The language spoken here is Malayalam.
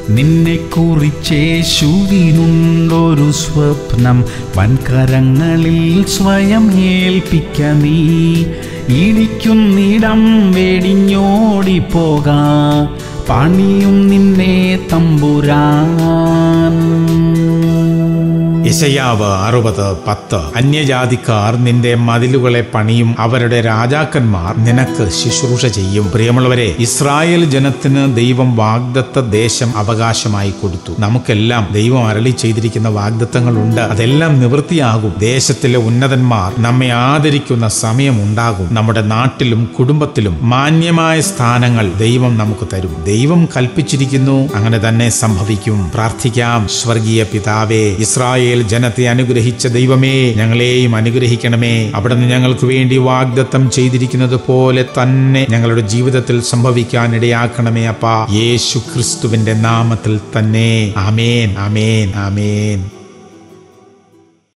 നിന്നെ കുറിച്ചേശുവിനുണ്ടൊരു സ്വപ്നം വൻകരങ്ങളിൽ സ്വയം ഏൽപ്പിക്ക നീ ഇടിക്കുന്നിടം വെടിഞ്ഞോടിപ്പോക പണിയും നിന്നെ തമ്പുരാൻ യശയാവ് അറുപത് പത്ത് അന്യജാതിക്കാർ നിന്റെ മതിലുകളെ പണിയും അവരുടെ രാജാക്കന്മാർ നിനക്ക് ശുശ്രൂഷ ചെയ്യും പ്രിയമുള്ളവരെ ഇസ്രായേൽ ജനത്തിന് ദൈവം വാഗ്ദത്ത ദേശം അവകാശമായി കൊടുത്തു നമുക്കെല്ലാം ദൈവം അരളി ചെയ്തിരിക്കുന്ന വാഗ്ദത്തങ്ങളുണ്ട് അതെല്ലാം നിവൃത്തിയാകും ദേശത്തിലെ ഉന്നതന്മാർ നമ്മെ ആദരിക്കുന്ന സമയമുണ്ടാകും നമ്മുടെ നാട്ടിലും കുടുംബത്തിലും മാന്യമായ സ്ഥാനങ്ങൾ ദൈവം നമുക്ക് തരും ദൈവം കൽപ്പിച്ചിരിക്കുന്നു അങ്ങനെ തന്നെ സംഭവിക്കും പ്രാർത്ഥിക്കാം സ്വർഗീയ പിതാവേ ഇസ്രായേൽ ജനത്തെ അനുഗ്രഹിച്ച ദൈവമേ ഞങ്ങളെയും അനുഗ്രഹിക്കണമേ അവിടുന്ന് ഞങ്ങൾക്ക് വേണ്ടി വാഗ്ദത്തം ചെയ്തിരിക്കുന്നത് പോലെ തന്നെ ഞങ്ങളുടെ ജീവിതത്തിൽ സംഭവിക്കാൻ ഇടയാക്കണമേ അപ്പാ യേശു ക്രിസ്തുവിന്റെ നാമത്തിൽ തന്നെ ആമേൻ ആമേൻ ആമേൻ